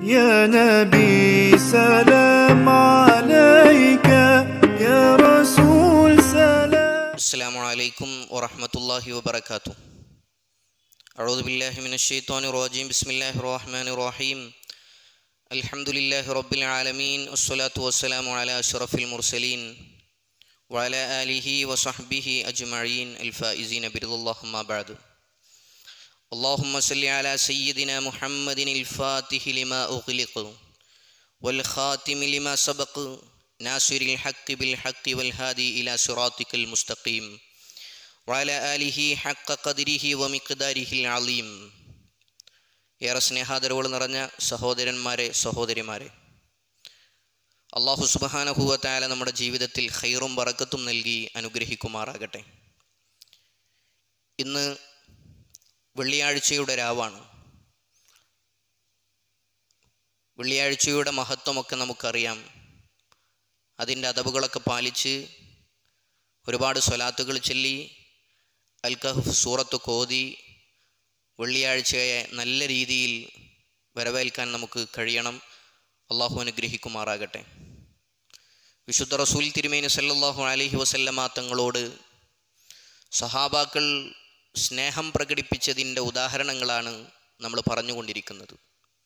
يا نبي سلام عليك يا رسول سلام السلام عليكم ورحمة الله وبركاته أعوذ بالله من الشيطان الرجيم بسم الله الرحمن الرحيم الحمد لله رب العالمين والصلاة والسلام على أشرف المرسلين وعلى آله وصحبه أجمعين الفائزين برضا الله ما بعد اللهم صل على سيدنا محمد الفاتح لما أغلق والخاتم لما سبق ناصر الحق بالحق والهادي إلى صراطك المستقيم وعلى آله حق قدره ومقداره العظيم ഏറെ സ്നേഹാദരവുകൾ നിറഞ്ഞ സഹോദരന്മാരെ സഹോദരിമാരെ അള്ളാഹു സുബാനഹുവത്തായ നമ്മുടെ ജീവിതത്തിൽ ഖൈറും ബറക്കത്തും നൽകി അനുഗ്രഹിക്കുമാറാകട്ടെ ഇന്ന് വെള്ളിയാഴ്ചയുടെ രാവാണ് വെള്ളിയാഴ്ചയുടെ മഹത്വമൊക്കെ നമുക്കറിയാം അതിൻ്റെ അതവുകളൊക്കെ പാലിച്ച് ഒരുപാട് സ്വലാത്തുകൾ ചൊല്ലി അൽക്കഹഫ് സൂറത്ത് കോതി വെള്ളിയാഴ്ചയെ നല്ല രീതിയിൽ വരവേൽക്കാൻ നമുക്ക് കഴിയണം അള്ളാഹു അനുഗ്രഹിക്കുമാറാകട്ടെ വിശുദ്ധ റസൂൽ തിരുമേനി സല്ലല്ലാഹു അലൈഹി വസല്ലമ തങ്ങളോട് സഹാബാക്കൾ സ്നേഹം പ്രകടിപ്പിച്ചതിൻ്റെ ഉദാഹരണങ്ങളാണ് നമ്മൾ പറഞ്ഞുകൊണ്ടിരിക്കുന്നത്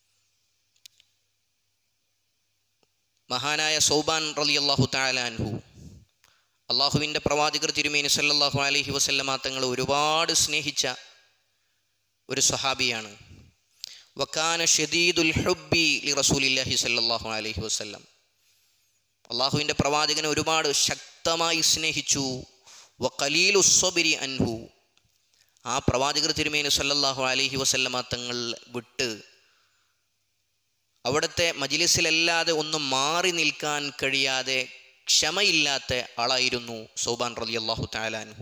മഹാനായ സൗബാൻ റലി അള്ളാഹു താലാൻഹു അള്ളാഹുവിൻ്റെ പ്രവാചകർ തിരുമേനി സല്ലല്ലാഹു അലൈഹി വസല്ലമ തങ്ങൾ ഒരുപാട് സ്നേഹിച്ച ഒരു സഹാബിയാണ് വക്കാന ഷദീദുൽ ഹുബ്ബി ലി റസൂലില്ലാഹി സല്ലല്ലാഹു അലൈഹി വസല്ലം അള്ളാഹുവിൻ്റെ പ്രവാചകനെ ഒരുപാട് ശക്തമായി സ്നേഹിച്ചു വഖലീലു സ്വബിരി അൻഹു ആ പ്രവാചകർ തിരുമേനി സല്ലല്ലാഹു അലൈഹി വസല്ലമ തങ്ങൾ വിട്ട് അവിടുത്തെ മജിലിസിലല്ലാതെ ഒന്നും മാറി നിൽക്കാൻ കഴിയാതെ ക്ഷമയില്ലാത്ത ആളായിരുന്നു സൗബാൻ റലി അള്ളാഹു താലാൻഹു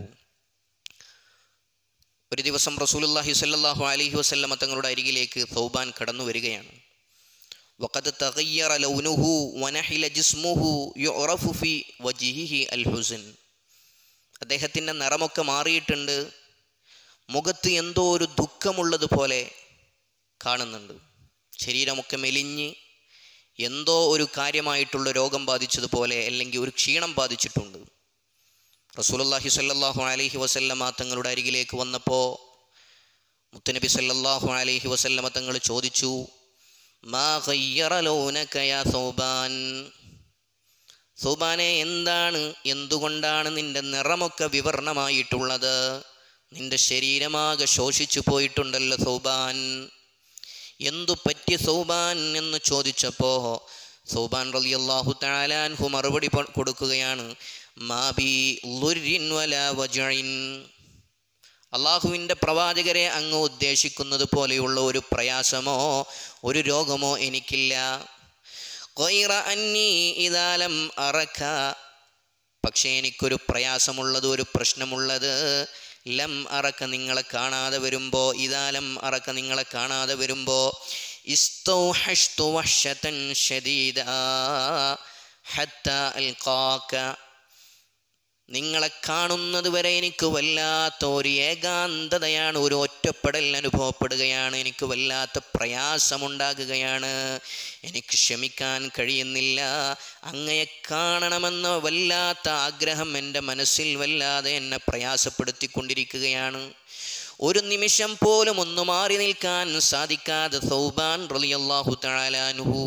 ഒരു ദിവസം റസൂലുല്ലാഹി സല്ലല്ലാഹു അലൈഹി വസല്ലമ തങ്ങളുടെ അരികിലേക്ക് സൗബാൻ കടന്നു വരികയാണ് വഖദ് തഗയ്യറ ലൗനുഹു വനഹില ജിസ്മുഹു യുറഫു ഫി വജിഹിഹി അൽ ഹുസൻ അദ്ദേഹത്തിൻ്റെ നിറമൊക്കെ മാറിയിട്ടുണ്ട് മുഖത്ത് എന്തോ ഒരു ദുഃഖമുള്ളതുപോലെ കാണുന്നുണ്ട് ശരീരമൊക്കെ മെലിഞ്ഞ് എന്തോ ഒരു കാര്യമായിട്ടുള്ള രോഗം ബാധിച്ചതുപോലെ അല്ലെങ്കിൽ ഒരു ക്ഷീണം ബാധിച്ചിട്ടുണ്ട് റസൂലുള്ളാഹി സ്വല്ലല്ലാഹു അലൈഹി വസല്ലമ തങ്ങളുടെ അരികിലേക്ക് വന്നപ്പോൾ മുത്തുനബി സല്ലല്ലാഹു അലൈഹി വസല്ലമ തങ്ങൾ ചോദിച്ചു മാ ഖയ്യറ ലൗനക യാ സൗബാൻ സൗബാനെ എന്താണ് എന്തുകൊണ്ടാണ് നിന്റെ നിറമൊക്കെ വിവരണമായിട്ടുള്ളത് നിന്റെ ശരീരമാകെ ശോഷിച്ചു പോയിട്ടുണ്ടല്ലോ സൗബാൻ എന്തു പറ്റി സൗബാൻ എന്ന് ചോദിച്ചപ്പോ സൗബാൻ റളിയല്ലാഹു തആലാൻഹു മറുപടി പ- കൊടുക്കുകയാണ് മാബി ളുരിൻ വലാ വജഇൻ അള്ളാഹുവിൻ്റെ പ്രവാചകരെ അങ്ങ് ഉദ്ദേശിക്കുന്നത് പോലെയുള്ള ഒരു പ്രയാസമോ ഒരു രോഗമോ എനിക്കില്ല ഗൈറ അന്നീ ഇദാലം അറക്ക പക്ഷേ എനിക്കൊരു പ്രയാസമുള്ളത് ഒരു പ്രശ്നമുള്ളത് ലം അറക്ക നിങ്ങളെ കാണാതെ വരുമ്പോൾ ഇതാലം അറക്ക നിങ്ങളെ കാണാതെ വരുമ്പോൾ ഇസ്തൗഹഷ്തു വഹ്ശതൻ ശദീദ ഹത്ത അൽഖാക നിങ്ങളെ കാണുന്നത് വരെ എനിക്ക് വല്ലാത്ത ഒരു ഏകാന്തതയാണ് ഒരു ഒറ്റപ്പെടൽ അനുഭവപ്പെടുകയാണ് എനിക്ക് വല്ലാത്ത പ്രയാസമുണ്ടാകുകയാണ് എനിക്ക് ക്ഷമിക്കാൻ കഴിയുന്നില്ല അങ്ങയെ കാണണമെന്ന വല്ലാത്ത ആഗ്രഹം എൻ്റെ മനസ്സിൽ വല്ലാതെ എന്നെ പ്രയാസപ്പെടുത്തിക്കൊണ്ടിരിക്കുകയാണ് ഒരു നിമിഷം പോലും ഒന്ന് മാറി നിൽക്കാൻ സാധിക്കാതെ സൗബാൻ റളിയല്ലാഹു തആലാനുഹു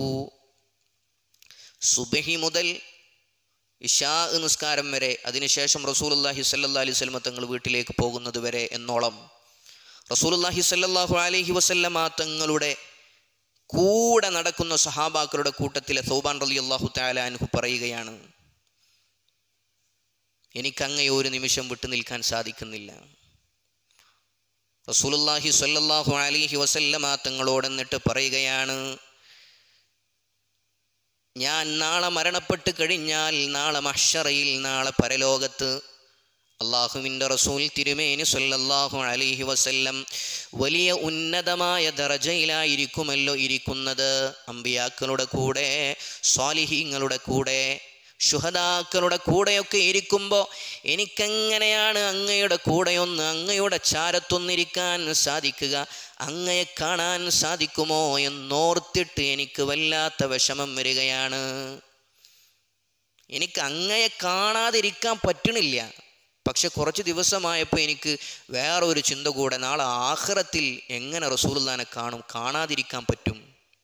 സുബഹി മുതൽ ഇഷാ നിസ്കാരം വരെ അതിനുശേഷം റസൂലുള്ളാഹി സല്ലല്ലാഹു അലൈഹി വസല്ലമ തങ്ങൾ വീട്ടിലേക്ക് പോകുന്നത് വരെ എന്നോളം റസൂലുള്ളാഹി സല്ലല്ലാഹു അലൈഹി വസല്ലമ തങ്ങളുടെ കൂടെ നടക്കുന്ന സഹാബാക്കളുടെ കൂട്ടത്തിലെ സൗബാൻ റളിയല്ലാഹു തആല അൻഹു പറയുകയാണ് എനിക്കങ്ങയെ ഒരു നിമിഷം വിട്ടു നിൽക്കാൻ സാധിക്കുന്നില്ല റസൂലുള്ളാഹി സ്വല്ലല്ലാഹു അലൈഹി വസല്ലമ തങ്ങളോട് എന്നിട്ട് പറയുകയാണ് ഞാൻ നാളെ മരണപ്പെട്ട് കഴിഞ്ഞാൽ നാളെ മഹ്ഷറയിൽ നാളെ പരലോകത്ത് അള്ളാഹുവിൻ്റെ റസൂൽ തിരുമേനി സല്ലല്ലാഹു അലൈഹി വസല്ലം വലിയ ഉന്നതമായ ദറജയിലായിരിക്കുമല്ലോ ഇരിക്കുന്നത് അമ്പിയാക്കളുടെ കൂടെ സ്വാലിഹീങ്ങളുടെ കൂടെ ശുഹദാക്കളുടെ കൂടെയൊക്കെ ഇരിക്കുമ്പോൾ എനിക്കെങ്ങനെയാണ് അങ്ങയുടെ കൂടെയൊന്ന് അങ്ങയുടെ ചാരത്തൊന്നിരിക്കാൻ സാധിക്കുക അങ്ങയെ കാണാൻ സാധിക്കുമോ എന്നോർത്തിട്ട് എനിക്ക് വല്ലാത്ത വിഷമം വരികയാണ് എനിക്ക് അങ്ങയെ കാണാതിരിക്കാൻ പറ്റണില്ല പക്ഷെ കുറച്ച് ദിവസമായപ്പോൾ എനിക്ക് വേറെ ഒരു ചിന്ത കൂടെ നാളെ ആഖിറത്തിൽ എങ്ങനെ റസൂലുള്ളാനെ കാണും കാണാതിരിക്കാൻ പറ്റും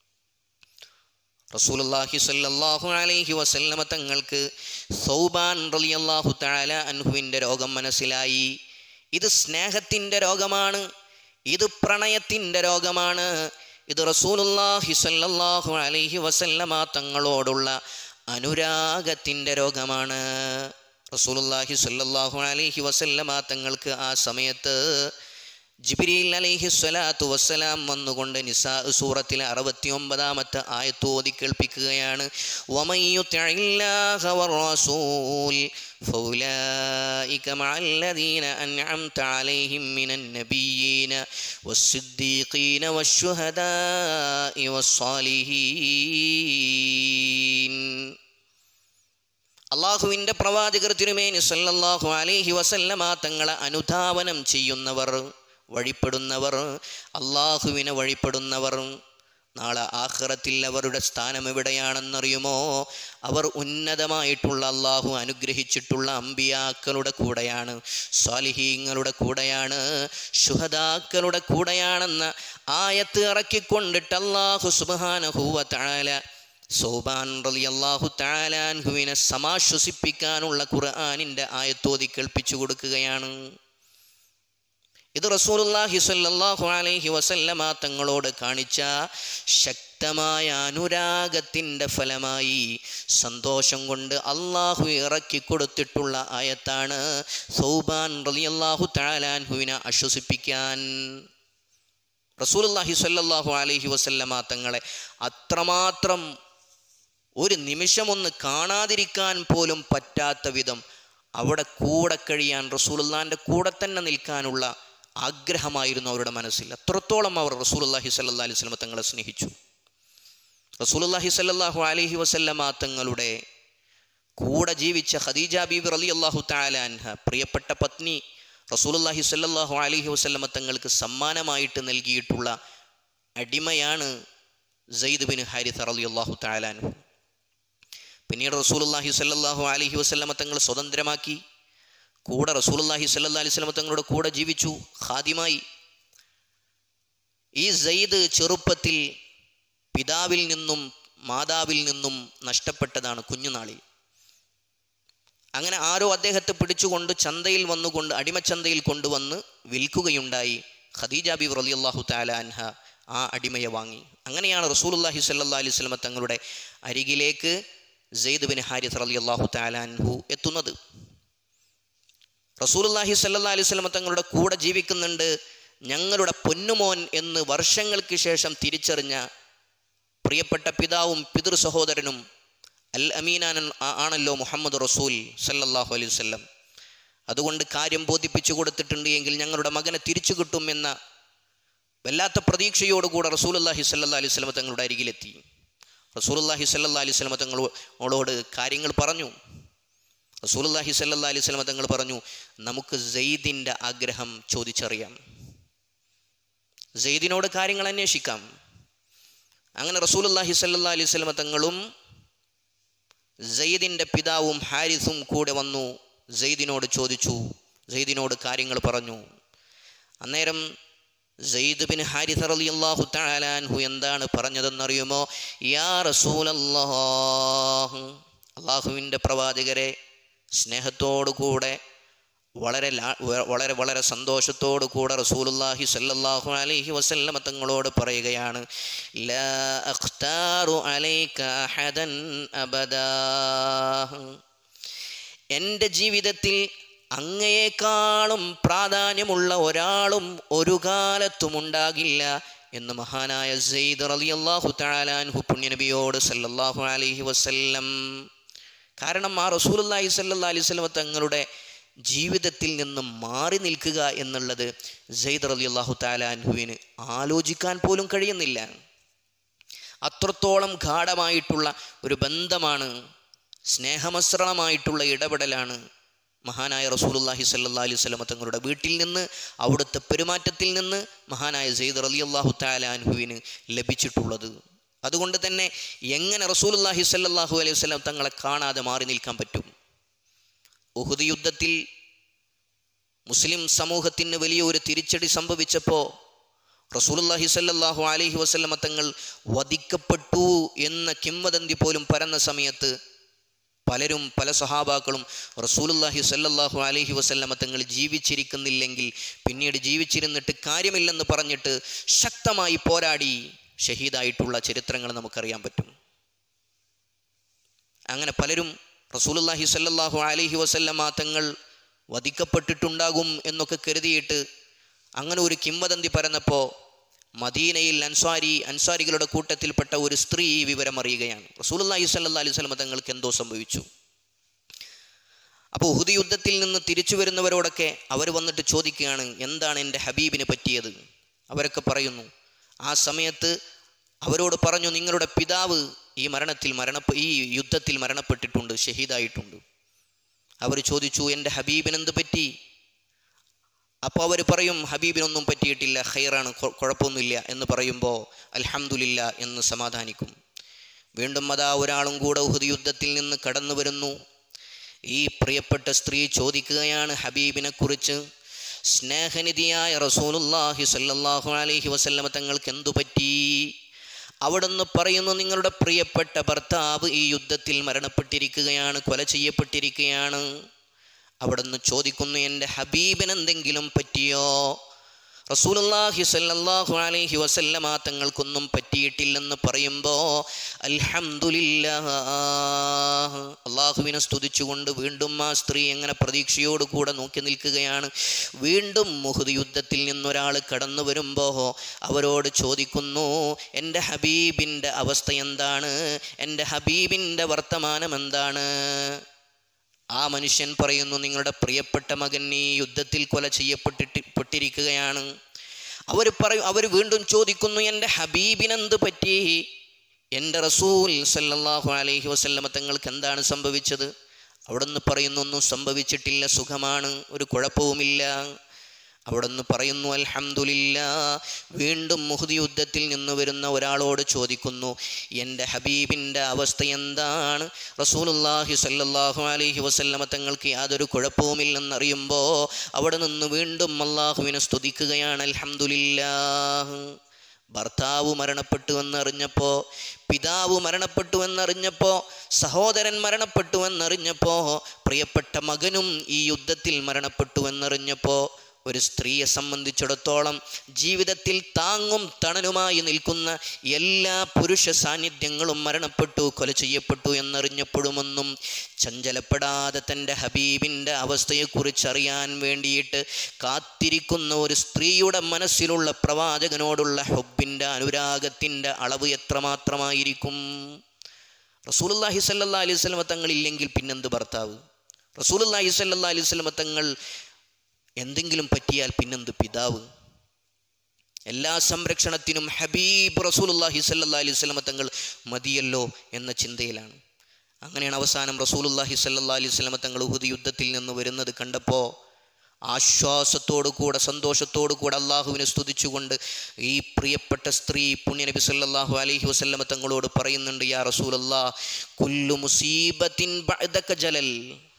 റസൂലുള്ളാഹി സ്വല്ലല്ലാഹു അലൈഹി വസല്ലമ തങ്ങൾക്ക് സൗബാൻ റളിയല്ലാഹു തആല അൻഹുവിൻ്റെ രോഗം മനസ്സിലായി ഇത് സ്നേഹത്തിൻ്റെ രോഗമാണ് ഇത് പ്രണയത്തിൻ്റെ രോഗമാണ് ഇത് റസൂലുള്ളാഹി സ്വല്ലല്ലാഹു അലൈഹി വസല്ലമ തങ്ങളോടുള്ള അനുരാഗത്തിൻ്റെ രോഗമാണ് റസൂലുള്ളാഹി സ്വല്ലല്ലാഹു അലൈഹി വസല്ലമ തങ്ങൾക്ക് ആ സമയത്ത് ജിബ്രീൽ അലൈഹി സ്വലാത്തു വസ്സലാം വന്നുകൊണ്ട് നിസാ സൂറത്തിലെ അറുപത്തി ഒമ്പതാമത്തെ ആയത്ത് ഓതി കേൾപ്പിക്കുകയാണ് وَمَن يُطِعِ اللَّهَ وَالرَّسُولَ فَأُولَٰئِكَ مَعَ الَّذِينَ أَنْعَمْتَ عَلَيْهِم مِّنَ النَّبِيِّينَ وَالصِّدِّيقِينَ وَالشُّهَدَاءِ وَالصَّالِحِينَ അള്ളാഹുവിൻ്റെ പ്രവാചകർ തിരുമേനി സല്ലല്ലാഹു അലൈഹി വസല്ലമ തങ്ങളെ അനുധാവനം ചെയ്യുന്നവർ വഴിപ്പെടുന്നവർ അള്ളാഹുവിനെ വഴിപ്പെടുന്നവർ നാളെ ആഖിറത്തിൽ അവരുടെ സ്ഥാനം എവിടെയാണെന്നറിയുമോ അവർ ഉന്നതമായിട്ടുള്ള അള്ളാഹു അനുഗ്രഹിച്ചിട്ടുള്ള അമ്പിയാക്കളുടെ കൂടെയാണ് സ്വാലിഹീങ്ങളുടെ കൂടെയാണ് ശുഹദാക്കളുടെ കൂടെയാണെന്ന ആയത്ത് ഇറക്കിക്കൊണ്ടിട്ട് അള്ളാഹു സുബാനഹൂവ താല സോബാൻ റളിയല്ലാഹു താലാൻഹുവിനെ സമാശ്വസിപ്പിക്കാനുള്ള ഖുർആാനിൻ്റെ ആയത്തോതി കേൾപ്പിച്ചു കൊടുക്കുകയാണ് ഇത് റസൂലുള്ളാഹി സ്വല്ലല്ലാഹു അലൈഹി വസല്ലമ തങ്ങളോട് കാണിച്ച ശക്തമായ അനുരാഗത്തിൻ്റെ ഫലമായി സന്തോഷം കൊണ്ട് അള്ളാഹു ഇറക്കി കൊടുത്തിട്ടുള്ള ആയത്താണ് സൗബാൻ റളിയല്ലാഹു താലാൻഹുവിനെ ആശ്വസിപ്പിക്കാൻ റസൂലുള്ളാഹി സ്വല്ലല്ലാഹു അലൈഹി വസല്ലമ തങ്ങളെ അത്രമാത്രം ഒരു നിമിഷമൊന്ന് കാണാതിരിക്കാൻ പോലും പറ്റാത്ത വിധം അവിടെ കൂടെ കഴിയാൻ റസൂലുള്ളാൻ്റെ കൂടെ തന്നെ നിൽക്കാനുള്ള ആഗ്രഹമായിരുന്നു അവരുടെ മനസ്സിൽ അത്രത്തോളം അവർ റസൂലുള്ളാഹി സല്ലല്ലാഹി അലൈഹി വസല്ലമ തങ്ങളെ സ്നേഹിച്ചു റസൂലുള്ളാഹി സല്ലല്ലാഹു അലൈഹി വസല്ലമ തങ്ങളുടെ കൂടെ ജീവിച്ച ഖദീജ ബീബി റളിയല്ലാഹു തആല അൻഹ പ്രിയപ്പെട്ട പത്നി റസൂലുള്ളാഹി സല്ലല്ലാഹു അലൈഹി വസല്ലമ തങ്ങൾക്ക് സമ്മാനമായിട്ട് നൽകിയിട്ടുള്ള അടിമയാണ് സെയ്ദ് ബിൻ ഹാരിഥ റളിയല്ലാഹു തആല അൻഹു പിന്നീട് റസൂലുള്ളാഹി സല്ലല്ലാഹു അലൈഹി വസല്ലമ തങ്ങൾ സ്വതന്ത്രമാക്കി കൂടെ റസൂലുള്ളാഹി സല്ലല്ലാഹു അലൈഹി വസല്ലമ തങ്ങളുടെ കൂടെ ജീവിച്ചു ഖാദിമായി ഈ സെയ്ദ് ചെറുപ്പത്തിൽ പിതാവിൽ നിന്നും മാതാവിൽ നിന്നും നഷ്ടപ്പെട്ടതാണ് കുഞ്ഞുനാളിൽ അങ്ങനെ ആരോ അദ്ദേഹത്തെ പിടിച്ചുകൊണ്ട് ചന്തയിൽ വന്നുകൊണ്ട് അടിമച്ചന്തയിൽ കൊണ്ടുവന്ന് വിൽക്കുകയുണ്ടായി ഖദീജ ബി റളിയല്ലാഹു തആല അൻഹ ആ അടിമയെ വാങ്ങി അങ്ങനെയാണ് റസൂലുള്ളാഹി സ്വല്ലല്ലാഹി അലൈഹി വസല്ലമ തങ്ങളുടെ അരികിലേക്ക് സെയ്ദ് ബിൻ ഹാരിസ് റളിയല്ലാഹു തആല അൻഹു എത്തുന്നത് റസൂലുള്ളാഹി സ്വല്ലല്ലാഹി അലൈഹി വസല്ലമ തങ്ങളുടെ കൂടെ ജീവിക്കുന്നുണ്ട് ഞങ്ങളുടെ പൊന്നുമോൻ എന്ന് വർഷങ്ങൾക്ക് ശേഷം തിരിച്ചറിഞ്ഞ പ്രിയപ്പെട്ട പിതാവും പിതൃ സഹോദരനും അൽ അമീനാൻ ആണല്ലോ മുഹമ്മദ് റസൂൽ സല്ലല്ലാഹു അലൈഹി വസല്ലം അതുകൊണ്ട് കാര്യം ബോധിപ്പിച്ചു കൊടുത്തിട്ടുണ്ട് എങ്കിൽ ഞങ്ങളുടെ മകനെ തിരിച്ചു കിട്ടും എന്ന വല്ലാത്ത പ്രതീക്ഷയോടുകൂടെ റസൂലുള്ളാഹി സല്ലല്ലാഹു അലൈഹി വസല്ലം തങ്ങളുടെ അരികിലെത്തി റസൂലുള്ളാഹി സല്ലല്ലാഹു അലൈഹി വസല്ലം തങ്ങളോട് കാര്യങ്ങൾ പറഞ്ഞു റസൂലുള്ളാഹി സല്ലല്ലാഹു അലൈഹി വസല്ലം തങ്ങൾ പറഞ്ഞു നമുക്ക് സെയ്ദിൻ്റെ ആഗ്രഹം ചോദിച്ചറിയാം സെയ്ദിനോട് കാര്യങ്ങൾ അന്വേഷിക്കാം അങ്ങനെ റസൂലുള്ളാഹി സല്ലല്ലാഹു അലൈഹി വസല്ലം തങ്ങളും സെയ്ദിൻ്റെ പിതാവും ഹാരിസും കൂടെ വന്നു സെയ്ദിനോട് ചോദിച്ചു സെയ്ദിനോട് കാര്യങ്ങൾ പറഞ്ഞു അന്നേരം സെയ്ദ് ബിൻ ഹാരിസ് റളിയല്ലാഹു തആല അൻഹു എന്താണ് പറഞ്ഞതെന്നറിയുമോ യാ റസൂലല്ലാഹ് അള്ളാഹുവിൻ്റെ പ്രവാചകരെ സ്നേഹത്തോടു കൂടെ വളരെ ലാ- വ- വളരെ വളരെ സന്തോഷത്തോടു കൂടെ റസൂലുള്ളാഹി സല്ലല്ലാഹു അലൈഹി വസല്ലമ തങ്ങളോട് പറയുകയാണ് ലാ അഖ്താറു അലൈക അഹദൻ അബദാ എൻ്റെ ജീവിതത്തിൽ അങ്ങയേക്കാളും പ്രാധാന്യമുള്ള ഒരാളും ഒരു കാലത്തും ഉണ്ടാകില്ല എന്ന് മഹാനായ സെയ്ദ് റളിയല്ലാഹു തആലാൻഹു പുണ്യനബിയോട് സല്ലല്ലാഹു അലൈഹി വസല്ലം കാരണം ആ റസൂലുള്ളാഹി സല്ലല്ലാഹു അലൈഹി വസല്ലം തങ്ങളുടെ ജീവിതത്തിൽ നിന്നും മാറി നിൽക്കുക എന്നുള്ളത് സെയ്ദ് റളിയല്ലാഹു തആലാൻഹുവിന് ആലോചിക്കാൻ പോലും കഴിയുന്നില്ല അത്രത്തോളം ഗാഠമായിട്ടുള്ള ഒരു ബന്ധമാണ് സ്നേഹമസ്രണമായിട്ടുള്ള ഇടപെടലാണ് മഹാനായ റസൂലുല്ലാഹി സല്ലാ അലൈഹി സ്വലമ തങ്ങളുടെ വീട്ടിൽ നിന്ന് അവിടുത്തെ പെരുമാറ്റത്തിൽ നിന്ന് മഹാനായ സെയ്ദ് റലി അള്ളാഹു താലാൻഹുവിന് ലഭിച്ചിട്ടുള്ളത് അതുകൊണ്ട് തന്നെ എങ്ങനെ റസൂലുല്ലാഹി സല്ലാഹു അലൈഹി വസ്ലം തങ്ങളെ കാണാതെ മാറി നിൽക്കാൻ പറ്റും ഉഹുദ് യുദ്ധത്തിൽ മുസ്ലിം സമൂഹത്തിന് വലിയൊരു തിരിച്ചടി സംഭവിച്ചപ്പോൾ റസൂലുല്ലാഹി സല്ലാഹു അലൈഹി വസല്ലമ തങ്ങൾ വധിക്കപ്പെട്ടു എന്ന കിംവദന്തി പോലും പരന്ന സമയത്ത് പലരും പല സഹാബാക്കളും റസൂലുല്ലാഹി സല്ലല്ലാഹു അലൈഹി വസല്ലമ തങ്ങൾ ജീവിച്ചിരിക്കുന്നില്ലെങ്കിൽ പിന്നീട് ജീവിച്ചിരുന്നിട്ട് കാര്യമില്ലെന്ന് പറഞ്ഞിട്ട് ശക്തമായി പോരാടി ഷഹീദായിട്ടുള്ള ചരിത്രങ്ങൾ നമുക്കറിയാൻ പറ്റും അങ്ങനെ പലരും റസൂലുല്ലാഹി സല്ലല്ലാഹു അലൈഹി വസല്ലമ തങ്ങൾ വധിക്കപ്പെട്ടിട്ടുണ്ടാകും എന്നൊക്കെ കരുതിയിട്ട് അങ്ങനെ ഒരു കിംവദന്തി പരന്നപ്പോൾ മദീനയിൽ അൻസാരി അൻസാരികളുടെ കൂട്ടത്തിൽപ്പെട്ട ഒരു സ്ത്രീ ഈ വിവരം അറിയുകയാണ് റസൂലുല്ലാഹി സല്ലാ അലൈഹി സ്വലമ തങ്ങൾക്ക് എന്തോ സംഭവിച്ചു അപ്പോൾ ഉഹുദ് യുദ്ധത്തിൽ നിന്ന് തിരിച്ചു വരുന്നവരോടൊക്കെ അവർ വന്നിട്ട് ചോദിക്കുകയാണ് എന്താണ് എൻ്റെ ഹബീബിന് പറ്റിയത് അവരൊക്കെ പറയുന്നു ആ സമയത്ത് അവരോട് പറഞ്ഞു നിങ്ങളുടെ പിതാവ് ഈ മരണത്തിൽ മരണപ്പെ ഈ യുദ്ധത്തിൽ മരണപ്പെട്ടിട്ടുണ്ട് ഷഹീദായിട്ടുണ്ട് അവർ ചോദിച്ചു എൻ്റെ ഹബീബിന് എന്ത് പറ്റി അപ്പോൾ അവർ പറയും ഹബീബിനൊന്നും പറ്റിയിട്ടില്ല ഖൈറാണ് കൊ- കുഴപ്പമൊന്നുമില്ല എന്ന് പറയുമ്പോൾ അൽഹംദുലില്ല എന്ന് സമാധാനിക്കും വീണ്ടും അതാ ഒരാളും കൂടെ ഉഹുദ് യുദ്ധത്തിൽ നിന്ന് കടന്നു വരുന്നു ഈ പ്രിയപ്പെട്ട സ്ത്രീ ചോദിക്കുകയാണ് ഹബീബിനെ കുറിച്ച് സ്നേഹനിധിയായ റസൂലുല്ലാഹി സല്ലല്ലാഹു അലൈഹി വസല്ലമ തങ്ങൾക്ക് എന്തു പറ്റി അവിടുന്ന് പറയുന്നു നിങ്ങളുടെ പ്രിയപ്പെട്ട ഭർത്താവ് ഈ യുദ്ധത്തിൽ മരണപ്പെട്ടിരിക്കുകയാണ് കൊല ചെയ്യപ്പെട്ടിരിക്കുകയാണ് അവിടുന്ന് ചോദിക്കുന്നു എൻ്റെ ഹബീബിന് എന്തെങ്കിലും പറ്റിയോ റസൂലുള്ളാഹി സല്ലല്ലാഹു അലൈഹി വസല്ലമ തങ്ങൾക്കൊന്നും പറ്റിയിട്ടില്ലെന്ന് പറയുമ്പോൾ അൽഹംദുലില്ലാ അള്ളാഹുവിനെ സ്തുതിച്ചുകൊണ്ട് വീണ്ടും ആ സ്ത്രീ എങ്ങനെ പ്രതീക്ഷയോട് കൂടെ നോക്കി നിൽക്കുകയാണ് വീണ്ടും മുഹുദ് യുദ്ധത്തിൽ നിന്നൊരാൾ കടന്നു വരുമ്പോൾ അവരോട് ചോദിക്കുന്നു എൻ്റെ ഹബീബിൻ്റെ അവസ്ഥ എന്താണ് എൻ്റെ ഹബീബിൻ്റെ വർത്തമാനം എന്താണ് ആ മനുഷ്യൻ പറയുന്നു നിങ്ങളുടെ പ്രിയപ്പെട്ട മകൻ ഈ യുദ്ധത്തിൽ കൊല ചെയ്യപ്പെട്ടിട്ട് പെട്ടിരിക്കുകയാണ് അവർ പറയും അവർ വീണ്ടും ചോദിക്കുന്നു എൻ്റെ ഹബീബിനെന്ത് പറ്റി എൻ്റെ റസൂൽ സല്ലല്ലാഹു അലൈഹി വസല്ലമ തങ്ങൾക്ക് എന്താണ് സംഭവിച്ചത് അവിടുന്ന് പറയുന്നു ഒന്നും സംഭവിച്ചിട്ടില്ല സുഖമാണ് ഒരു കുഴപ്പവുമില്ല അവിടുന്ന് പറയുന്നു അൽഹംദുലില്ല വീണ്ടും മുഹുദ് യുദ്ധത്തിൽ നിന്ന് വരുന്ന ഒരാളോട് ചോദിക്കുന്നു എൻ്റെ ഹബീബിൻ്റെ അവസ്ഥ എന്താണ് റസൂലുള്ളാഹി സല്ലല്ലാഹു അലൈഹി വസല്ലമ തങ്ങൾക്ക് യാതൊരു കുഴപ്പവുമില്ലെന്നറിയുമ്പോൾ അവിടെ നിന്ന് വീണ്ടും അള്ളാഹുവിനെ സ്തുതിക്കുകയാണ് അൽഹംദുലില്ലാ ഭർത്താവ് മരണപ്പെട്ടു എന്നറിഞ്ഞപ്പോൾ പിതാവ് മരണപ്പെട്ടു എന്നറിഞ്ഞപ്പോൾ സഹോദരൻ മരണപ്പെട്ടു എന്നറിഞ്ഞപ്പോൾ പ്രിയപ്പെട്ട മകനും ഈ യുദ്ധത്തിൽ മരണപ്പെട്ടു എന്നറിഞ്ഞപ്പോൾ ഒരു സ്ത്രീയെ സംബന്ധിച്ചിടത്തോളം ജീവിതത്തിൽ താങ്ങും തണലുമായി നിൽക്കുന്ന എല്ലാ പുരുഷ സാന്നിധ്യങ്ങളും മരണപ്പെട്ടു കൊല ചെയ്യപ്പെട്ടു എന്നറിഞ്ഞപ്പോഴുമൊന്നും ചഞ്ചലപ്പെടാതെ തൻ്റെ ഹബീബിൻ്റെ അവസ്ഥയെക്കുറിച്ചറിയാൻ വേണ്ടിയിട്ട് കാത്തിരിക്കുന്ന ഒരു സ്ത്രീയുടെ മനസ്സിലുള്ള പ്രവാചകനോടുള്ള ഹൊബിൻ്റെ അനുരാഗത്തിൻ്റെ അളവ് എത്രമാത്രമായിരിക്കും റസൂലുള്ളാഹി സല്ലല്ലാഹു അലൈഹി വസല്ലമ തങ്ങൾ ഇല്ലെങ്കിൽ പിന്നെന്ത് ഭർത്താവ് റസൂലുള്ളാഹി സല്ലല്ലാഹു അലൈഹി വസല്ലമ തങ്ങൾ എന്തെങ്കിലും പറ്റിയാൽ പിന്നെന്ത് പിതാവ് എല്ലാ സംരക്ഷണത്തിനും ഹബീബ് റസൂലുള്ളാഹി സല്ലല്ലാഹു അലൈഹി വസല്ലമ തങ്ങൾ മതിയല്ലോ എന്ന ചിന്തയിലാണ് അങ്ങനെയാണ് അവസാനം റസൂലുള്ളാഹി സല്ലല്ലാഹു അലൈഹി വസല്ലമ തങ്ങൾ ഉഹുദ് യുദ്ധത്തിൽ നിന്ന് വരുന്നത് കണ്ടപ്പോൾ ആശ്വാസത്തോടു കൂടെ സന്തോഷത്തോടു കൂടെ അള്ളാഹുവിനെ സ്തുതിച്ചുകൊണ്ട് ഈ പ്രിയപ്പെട്ട സ്ത്രീ പുണ്യനബി സല്ലല്ലാഹു അലൈഹി വസല്ലമ തങ്ങളോട് പറയുന്നുണ്ട് യാ റസൂലല്ലാ കുല്ലു മുസീബത്തിൻ ബഅദക ജലൽ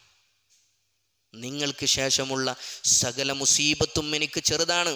നിങ്ങൾക്ക് ശേഷമുള്ള സകല മുസീബത്തും എനിക്ക് ചെറുതാണ്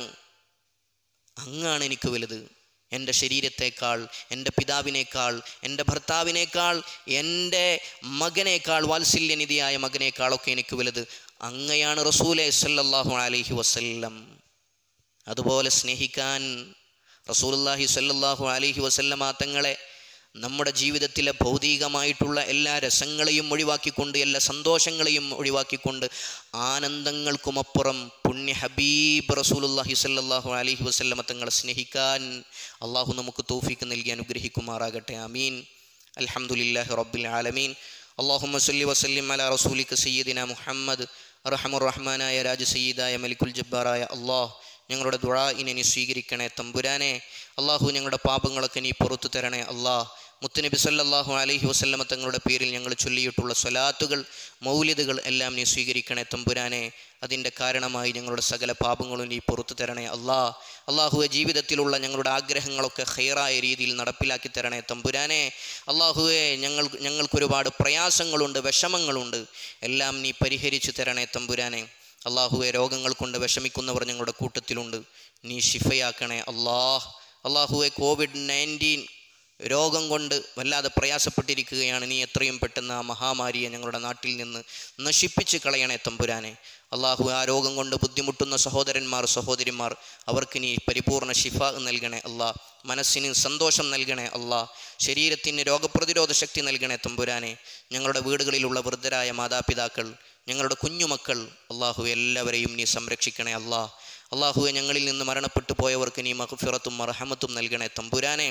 അങ്ങാണ് എനിക്ക് വലുത് എൻ്റെ ശരീരത്തേക്കാൾ എൻ്റെ പിതാവിനേക്കാൾ എൻ്റെ ഭർത്താവിനേക്കാൾ എൻ്റെ മകനേക്കാൾ വാത്സല്യനിധിയായ മകനേക്കാളൊക്കെ എനിക്ക് വലുത് അങ്ങയാണ് റസൂലെ സല്ലല്ലാഹു അലൈഹി വസല്ലം അതുപോലെ സ്നേഹിക്കാൻ റസൂലുള്ളാഹി സല്ലല്ലാഹു അലൈഹി വസല്ലമ തങ്ങളെ നമ്മുടെ ജീവിതത്തിലെ ഭൗതികമായിട്ടുള്ള എല്ലാ രസങ്ങളെയും ഒഴിവാക്കിക്കൊണ്ട് എല്ലാ സന്തോഷങ്ങളെയും ഒഴിവാക്കിക്കൊണ്ട് ആനന്ദങ്ങൾക്കുമപ്പുറം പുണ്യ ഹബീബ് റസൂലുള്ളാഹി സല്ലല്ലാഹു അലൈഹി വസല്ലമ തങ്ങളെ സ്നേഹിക്കാൻ അള്ളാഹു നമുക്ക് തൗഫീക്ക് നൽകി അനുഗ്രഹിക്കുമാറാകട്ടെ ആമീൻ അൽഹംദുലില്ലാഹി റബ്ബിൽ ആലമീൻ اللهم صل وسلم على رسولك سيدنا മുഹമ്മദ് അർഹമുർ റഹ്മാനായ രാജ സയ്യിദായ മലിക്കുൽ ജബ്ബാറായ അള്ളാഹ് ഞങ്ങളുടെ ദുആഇനെ നീ സ്വീകരിക്കണേ തമ്പുരാനെ അള്ളാഹു ഞങ്ങളുടെ പാപങ്ങളൊക്കെ നീ പുറത്തു തരണേ അള്ളാഹ് മുത്തുനബി സല്ലല്ലാഹു അലൈഹി വസല്ലമ തങ്ങളുടെ പേരിൽ ഞങ്ങൾ ചൊല്ലിയിട്ടുള്ള സ്വലാത്തുകൾ മൗലിദുകൾ എല്ലാം നീ സ്വീകരിക്കണേ തമ്പുരാനെ അതിൻ്റെ കാരണമായി ഞങ്ങളുടെ സകല പാപങ്ങളും നീ പുറത്തു തരണേ അല്ലാ അള്ളാഹുവെ ജീവിതത്തിലുള്ള ഞങ്ങളുടെ ആഗ്രഹങ്ങളൊക്കെ ഹൈറായ രീതിയിൽ നടപ്പിലാക്കി തരണേ തമ്പുരാനെ അള്ളാഹുവെ ഞങ്ങൾ ഞങ്ങൾക്കൊരുപാട് പ്രയാസങ്ങളുണ്ട് വിഷമങ്ങളുണ്ട് എല്ലാം നീ പരിഹരിച്ചു തരണേ തമ്പുരാനെ അള്ളാഹുവെ രോഗങ്ങൾ കൊണ്ട് വിഷമിക്കുന്നവർ ഞങ്ങളുടെ കൂട്ടത്തിലുണ്ട് നീ ഷിഫയാക്കണേ അള്ളാഹ് അള്ളാഹുവെ കോവിഡ് നയൻറ്റീൻ രോഗം കൊണ്ട് വല്ലാതെ പ്രയാസപ്പെട്ടിരിക്കുകയാണ് നീ എത്രയും പെട്ടെന്ന് ആ മഹാമാരിയെ ഞങ്ങളുടെ നാട്ടിൽ നിന്ന് നശിപ്പിച്ച് കളയണേ തമ്പുരാനെ അള്ളാഹു ആ രോഗം കൊണ്ട് ബുദ്ധിമുട്ടുന്ന സഹോദരന്മാർ സഹോദരിമാർ അവർക്ക് നീ പരിപൂർണ ഷിഫ നൽകണേ അല്ലാ മനസ്സിന് സന്തോഷം നൽകണേ അല്ലാ ശരീരത്തിന് രോഗപ്രതിരോധ ശക്തി നൽകണേ തമ്പുരാനെ ഞങ്ങളുടെ വീടുകളിലുള്ള വൃദ്ധരായ മാതാപിതാക്കൾ ഞങ്ങളുടെ കുഞ്ഞുമക്കൾ അള്ളാഹു എല്ലാവരെയും നീ സംരക്ഷിക്കണേ അല്ലാ അള്ളാഹുവെ ഞങ്ങളിൽ നിന്ന് മരണപ്പെട്ടു പോയവർക്ക് നീ മഹഫിറത്തും മർഹമത്തും നൽകണേ തമ്പുരാനെ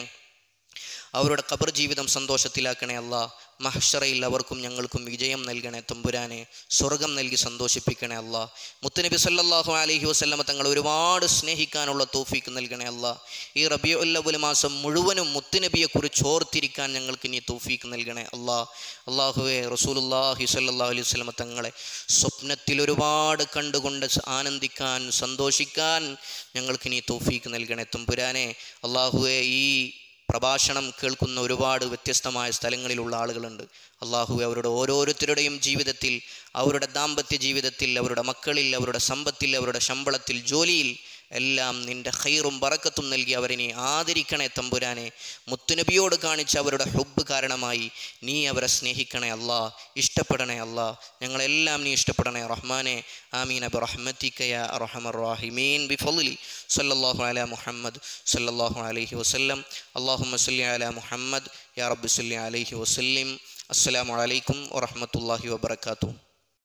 അവരുടെ ഖബർ ജീവിതം സന്തോഷത്തിലാക്കണേ അല്ല മഹ്ഷറയിൽ അവർക്കും ഞങ്ങൾക്കും വിജയം നൽകണേ തമ്പുരാനെ സ്വർഗം നൽകി സന്തോഷിപ്പിക്കണേ അല്ല മുത്തുനബി സല്ലല്ലാഹു അലൈഹി വസല്ലമ തങ്ങൾ ഒരുപാട് സ്നേഹിക്കാനുള്ള തോഫീക്ക് നൽകണേ അല്ല ഈ റബിയുല്ലവൽ മാസം മുഴുവനും മുത്തുനബിയെക്കുറിച്ച് ഓർത്തിരിക്കാൻ ഞങ്ങൾക്ക് നീ തോഫീക്ക് നൽകണേ അല്ലാ അള്ളാഹുവെ റസൂലുല്ലാഹി സല്ലല്ലാഹു അലൈഹി വസല്ലമ തങ്ങളെ സ്വപ്നത്തിൽ ഒരുപാട് കണ്ടുകൊണ്ട് ആനന്ദിക്കാൻ സന്തോഷിക്കാൻ ഞങ്ങൾക്ക് നീ തോഫീക്ക് നൽകണേ തമ്പുരാനെ അള്ളാഹുവെ ഈ പ്രഭാഷണം കേൾക്കുന്ന ഒരുപാട് വ്യത്യസ്തമായ സ്ഥലങ്ങളിലുള്ള ആളുകളുണ്ട് അള്ളാഹു അവരുടെ ഓരോരുത്തരുടെയും ജീവിതത്തിൽ അവരുടെ ദാമ്പത്യ ജീവിതത്തിൽ അവരുടെ മക്കളിൽ അവരുടെ സമ്പത്തിൽ അവരുടെ ശമ്പളത്തിൽ ജോലിയിൽ എല്ലാം നിന്റെ ഹൈറും ബറക്കത്തും നൽകി അവരെ നീ ആദരിക്കണേ തമ്പുരാനെ മുത്തുനബിയോട് കാണിച്ച അവരുടെ ഹുബ് കാരണമായി നീ അവരെ സ്നേഹിക്കണേ അല്ലാ ഇഷ്ടപ്പെടണേ അല്ലാ ഞങ്ങളെല്ലാം നീ ഇഷ്ടപ്പെടണേ റഹ്മാനെ ആമീൻ അബ് റഹ്മത്തിക്കയ റഹമർ റാഹിമീൻ ബിഫലി സല്ലല്ലാഹു അല മുഹമ്മദ് സല്ലല്ലാഹു അലൈഹി വസല്ലം അള്ളാഹുമ്മ സല്ലി അല മുഹമ്മദ് യാ റബ്ബി സല്ലി അലൈഹി വസല്ലിം അസ്സലാമു അലൈക്കും വറഹ്മത്തുള്ളാഹി വബറകാതുഹു